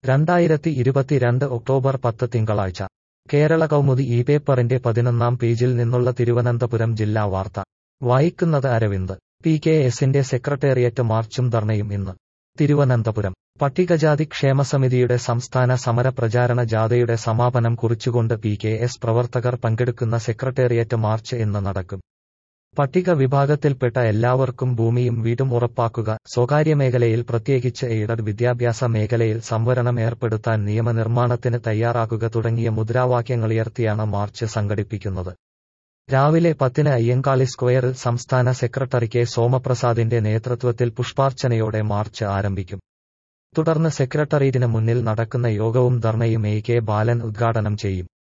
രണ്ടായിരത്തി ഇരുപത്തിരണ്ട് ഒക്ടോബർ പത്ത് തിങ്കളാഴ്ച കേരള കൗമുദി ഈ പേപ്പറിന്റെ പതിനൊന്നാം പേജിൽ നിന്നുള്ള തിരുവനന്തപുരം ജില്ലാ വാർത്ത വായിക്കുന്നത് അരവിന്ദ് പി കെ എസിന്റെ സെക്രട്ടേറിയറ്റ് മാർച്ചും ധർണയും ഇന്ന് തിരുവനന്തപുരം പട്ടികജാതി ക്ഷേമസമിതിയുടെ സംസ്ഥാന സമര പ്രചാരണ ജാഥയുടെ സമാപനം കുറിച്ചുകൊണ്ട് പി കെ എസ് പ്രവർത്തകർ പങ്കെടുക്കുന്ന സെക്രട്ടേറിയറ്റ് മാർച്ച് ഇന്ന് നടക്കും പട്ടിക വിഭാഗത്തിൽപ്പെട്ട എല്ലാവർക്കും ഭൂമിയും വീടും ഉറപ്പാക്കുക സ്വകാര്യ മേഖലയിൽ പ്രത്യേകിച്ച് എയ്ഡഡ് വിദ്യാഭ്യാസ മേഖലയിൽ സംവരണം ഏർപ്പെടുത്താൻ നിയമനിർമ്മാണത്തിന് തയ്യാറാക്കുക തുടങ്ങിയ മുദ്രാവാക്യങ്ങളുയർത്തിയാണ് മാർച്ച് സംഘടിപ്പിക്കുന്നത് രാവിലെ പത്തിന് അയ്യങ്കാളി സ്ക്വയറിൽ സംസ്ഥാന സെക്രട്ടറി കെ സോമപ്രസാദിന്റെ നേതൃത്വത്തിൽ പുഷ്പാർച്ചനയോടെ മാർച്ച് ആരംഭിക്കും തുടർന്ന് സെക്രട്ടേറിയറ്റിന് മുന്നിൽ നടക്കുന്ന യോഗവും ധർണയും എ കെ ബാലൻ ഉദ്ഘാടനം ചെയ്യും